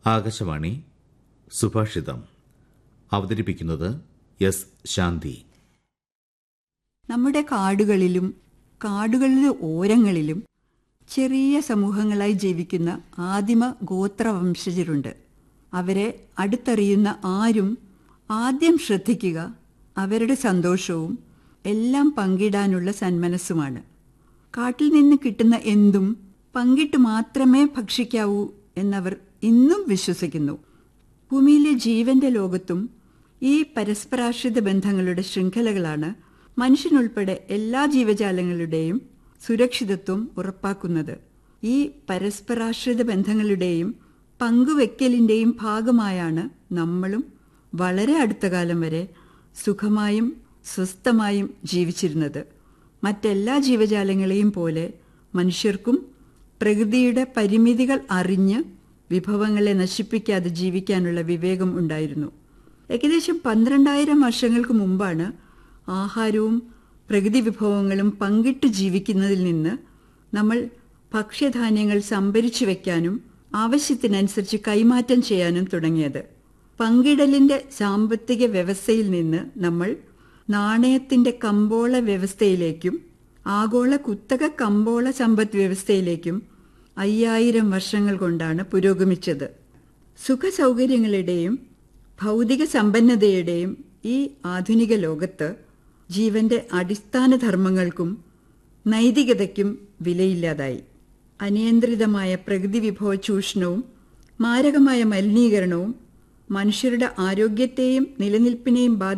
ആകാശവാണി സുഭാഷിതം അവതരിപ്പിക്കുന്നത് എസ് ശാന്തി നമ്മുടെ കാടുകളിലും കാടുകളിലെ ഓരങ്ങളിലും ചെറിയ സമൂഹങ്ങളായി ജീവിക്കുന്ന ആദിമ ഗോത്രവംശജരുണ്ട് അവരെ അടുത്തറിയുന്ന ആരും ആദ്യം ശ്രദ്ധിക്കുക അവരുടെ സന്തോഷവും എല്ലാം പങ്കിടാനുള്ള സന്മനസ്സുമാണ് കാട്ടിൽ നിന്ന് കിട്ടുന്ന എന്തും പങ്കിട്ട് മാത്രമേ ഭക്ഷിക്കാവൂ എന്നവർ ഇന്നും വിശ്വസിക്കുന്നു ഭൂമിയിലെ ജീവന്റെ ലോകത്തും ഈ പരസ്പരാശ്രിത ബന്ധങ്ങളുടെ ശൃംഖലകളാണ് മനുഷ്യനുൾപ്പെടെ എല്ലാ ജീവജാലങ്ങളുടെയും സുരക്ഷിതത്വം ഉറപ്പാക്കുന്നത് ഈ പരസ്പരാശ്രിത ബന്ധങ്ങളുടെയും പങ്കുവെക്കലിൻ്റെയും ഭാഗമായാണ് നമ്മളും വളരെ അടുത്ത കാലം വരെ സുഖമായും സ്വസ്ഥമായും ജീവിച്ചിരുന്നത് മറ്റെല്ലാ ജീവജാലങ്ങളെയും പോലെ മനുഷ്യർക്കും പ്രകൃതിയുടെ പരിമിതികൾ അറിഞ്ഞ് വിഭവങ്ങളെ നശിപ്പിക്കാതെ ജീവിക്കാനുള്ള വിവേകം ഉണ്ടായിരുന്നു ഏകദേശം പന്ത്രണ്ടായിരം വർഷങ്ങൾക്ക് മുമ്പാണ് ആഹാരവും പ്രകൃതി വിഭവങ്ങളും പങ്കിട്ട് ജീവിക്കുന്നതിൽ നിന്ന് നമ്മൾ ഭക്ഷ്യധാന്യങ്ങൾ സംഭരിച്ചു വെക്കാനും ആവശ്യത്തിനനുസരിച്ച് കൈമാറ്റം ചെയ്യാനും തുടങ്ങിയത് പങ്കിടലിന്റെ സാമ്പത്തിക വ്യവസ്ഥയിൽ നിന്ന് നമ്മൾ നാണയത്തിന്റെ കമ്പോള വ്യവസ്ഥയിലേക്കും ആഗോള കുത്തക കമ്പോള സമ്പദ് വ്യവസ്ഥയിലേക്കും അയ്യായിരം വർഷങ്ങൾ കൊണ്ടാണ് പുരോഗമിച്ചത് സുഖസൗകര്യങ്ങളുടെയും ഭൗതിക സമ്പന്നതയുടെയും ഈ ആധുനിക ലോകത്ത് ജീവന്റെ അടിസ്ഥാന ധർമ്മങ്ങൾക്കും നൈതികതയ്ക്കും വിലയില്ലാതായി അനിയന്ത്രിതമായ പ്രകൃതി വിഭവ ചൂഷണവും മാരകമായ മലിനീകരണവും മനുഷ്യരുടെ ആരോഗ്യത്തെയും നിലനിൽപ്പിനെയും ബാധി